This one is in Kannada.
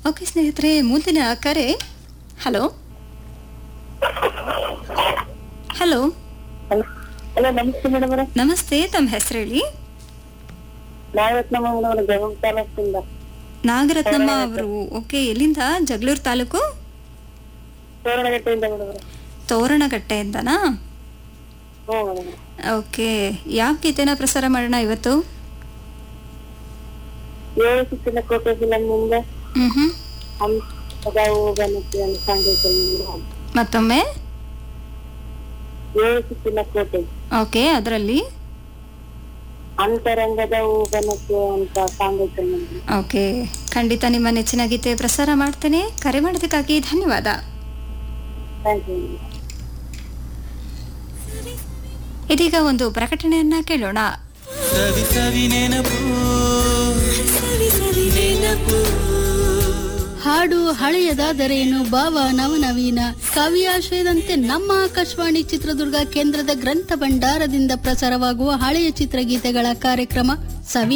ಓಕೆ ಸ್ನೇಹಿತರೆ ಮುಂದಿನ ಕರೆ ಹಲೋ ಹಲೋ ಹಲೋ ನಮಸ್ತೆ ಮೇಡಮ್ ಅವರೇ ನಮಸ್ತೆ ತಮ್ಮ ಹೆಸರು ಹೇಳಿ ನಾಗರತ್ನಮ್ಮ ಮೇಡಮ್ ಗಮನ ತಾಲೂಕಿಂದ ನಾಗರತ್ನಮ್ಮ ಅವರು ಓಕೆ ಎಲ್ಲಿಂದ ಜಗಳೂರು ತಾಲೂಕು ತೋರಣಗಟ್ಟೆಯಿಂದ ಮೇಡಮ್ ಅವರೇ ತೋರಣಗಟ್ಟೆಯಿಂದನಾ ಹ್ಞೂ ಮೇಡಮ್ ಓಕೆ ಯಾವ ಗೀತೆನ ಪ್ರಸಾರ ಮಾಡೋಣ ಇವತ್ತು ಏಳು ಸುತ್ತಿನ ಕೋಟೆ ಫಿಲಮ್ನಿಂದ ಹ್ಮ್ ಹ್ಮ್ ಹಂಸದ ಹೂವನಕ್ಕೆ ಅಂತ ಸಾಂಗ್ ಮೇಡಮ್ ಮತ್ತೊಮ್ಮೆ ಏಳು ಸುತ್ತಿನ ಕೋಟೆ ಓಕೆ ಅದರಲ್ಲಿ ಅಂತರಂಗದ ಹೂವನಕ್ಕೆ ಅಂತ ಸಾಂಗ್ ಐತೆ ಮೇಡಮ್ ಓಕೆ ಖಂಡಿತ ನಿಮ್ಮ ನೆಚ್ಚಿನ ಗೀತೆ ಪ್ರಸಾರ ಮಾಡ್ತೇನೆ ಕರೆ ಮಾಡೋದಕ್ಕಾಗಿ ಧನ್ಯವಾದ ಥ್ಯಾಂಕ್ ಯು ಇದೀಗ ಒಂದು ಪ್ರಕಟಣೆಯನ್ನ ಕೇಳೋಣ ಸವಿ ಸವಿ ನೆನಪು ಹಾಡು ಹಳೆಯದಾದರೇನು ಭಾವ ನವನವೀನ ಕಾವ್ಯಾಶ್ರಯದಂತೆ ನಮ್ಮ ಆಕಾಶವಾಣಿ ಚಿತ್ರದುರ್ಗ ಕೇಂದ್ರದ ಗ್ರಂಥ ಭಂಡಾರದಿಂದ ಪ್ರಸಾರವಾಗುವ ಹಳೆಯ ಚಿತ್ರಗೀತೆಗಳ ಕಾರ್ಯಕ್ರಮ ಸವಿ